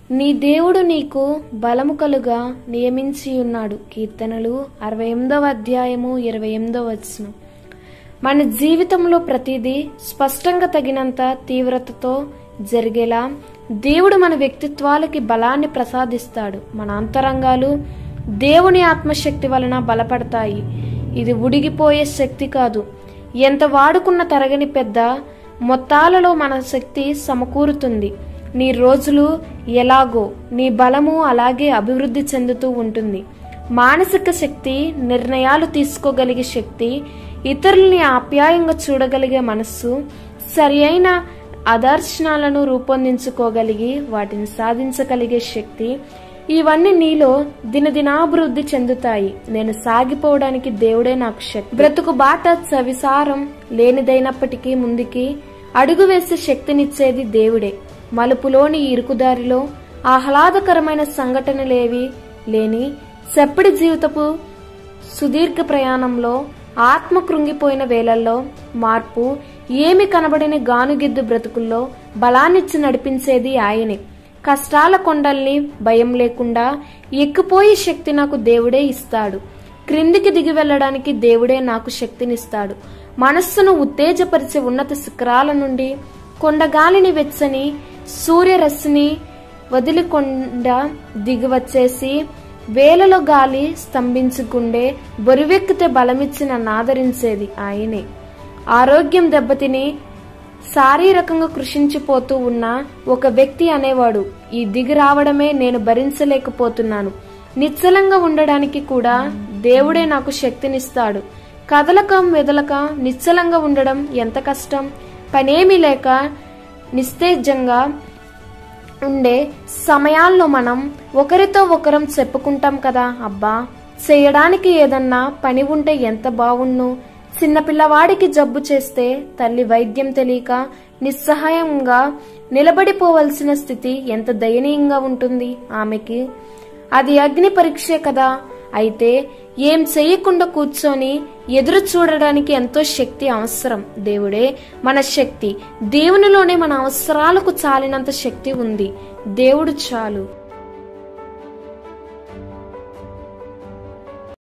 నీ దేవుడు నీకు బలము కలుగా నియమించి ఉన్నాడు కీర్తనలు అరవై ఎనిమిదవ అధ్యాయము ఇరవై ఎనిమిదవ వచనం మన జీవితంలో ప్రతిదీ స్పష్టంగా తగినంత తీవ్రతతో జరిగేలా దేవుడు మన వ్యక్తిత్వాలకి బలాన్ని ప్రసాదిస్తాడు మన అంతరంగాలు దేవుని ఆత్మశక్తి వలన బలపడతాయి ఇది ఉడిగిపోయే శక్తి కాదు ఎంత వాడుకున్న తరగని పెద్ద మొత్తాలలో మన శక్తి సమకూరుతుంది నీ రోజులు ఎలాగో నీ బలము అలాగే అభివృద్ధి చెందుతూ ఉంటుంది మానసిక శక్తి నిర్ణయాలు తీసుకోగలిగే శక్తి ఇతరుల్ని ఆప్యాయంగా చూడగలిగే మనస్సు సరి అయిన ఆదర్శనాలను రూపొందించుకోగలిగి వాటిని సాధించగలిగే శక్తి ఇవన్నీ నీలో దినదినాభివృద్ధి చెందుతాయి నేను సాగిపోవడానికి దేవుడే నాకు శక్తి బ్రతుకు బాట చవిసారం లేనిదైనప్పటికీ ముందుకి అడుగు వేసే శక్తినిచ్చేది దేవుడే మలుపులోని ఇరుకుదారిలో ఆహ్లాదకరమైన సంఘటనలేవి లేని సెప్పటి జీవితపు సుదీర్ఘ ప్రయాణంలో ఆత్మ కృంగిపోయిన వేళల్లో మార్పు ఏమి కనబడని గానుగిద్దు బ్రతుకుల్లో బలాన్నిచ్చి నడిపించేది ఆయనే కష్టాల కొండల్ని భయం లేకుండా ఎక్కిపోయే శక్తి నాకు దేవుడే ఇస్తాడు క్రిందికి దిగి వెళ్ళడానికి దేవుడే నాకు శక్తినిస్తాడు మనస్సును ఉత్తేజపరిచే ఉన్నత శిఖరాల నుండి కొండగాలిని వెచ్చని సూర్యరశ్మిని వదిలికొండ దిగివచ్చేసి వేలలో గాలి స్తంభించుకుండే బరువెక్కితే బలమిచ్చి నన్ను ఆదరించేది ఆయనే ఆరోగ్యం దెబ్బతిని శారీరకంగా కృషించిపోతూ ఉన్న ఒక వ్యక్తి అనేవాడు ఈ దిగి రావడమే నేను భరించలేకపోతున్నాను నిశ్చలంగా ఉండడానికి కూడా దేవుడే నాకు శక్తినిస్తాడు కదలక మెదలక నిశ్చలంగా ఉండడం ఎంత కష్టం పనేమీ లేక నిస్తేజంగా ఉండే సమయాల్లో మనం ఒకరితో ఒకరం చెప్పుకుంటాం కదా అబ్బా చేయడానికి ఏదన్నా పని ఉంటే ఎంత బావుణ్ణు చిన్నపిల్లవాడికి జబ్బు చేస్తే తల్లి వైద్యం తెలియక నిస్సహాయంగా నిలబడిపోవలసిన స్థితి ఎంత దయనీయంగా ఉంటుంది ఆమెకి అది అగ్ని పరీక్షే కదా అయితే ఏం చెయ్యకుండా కూర్చొని ఎదురు చూడడానికి ఎంతో శక్తి అవసరం దేవుడే మన శక్తి దేవునిలోనే మన అవసరాలకు చాలినంత శక్తి ఉంది దేవుడు చాలు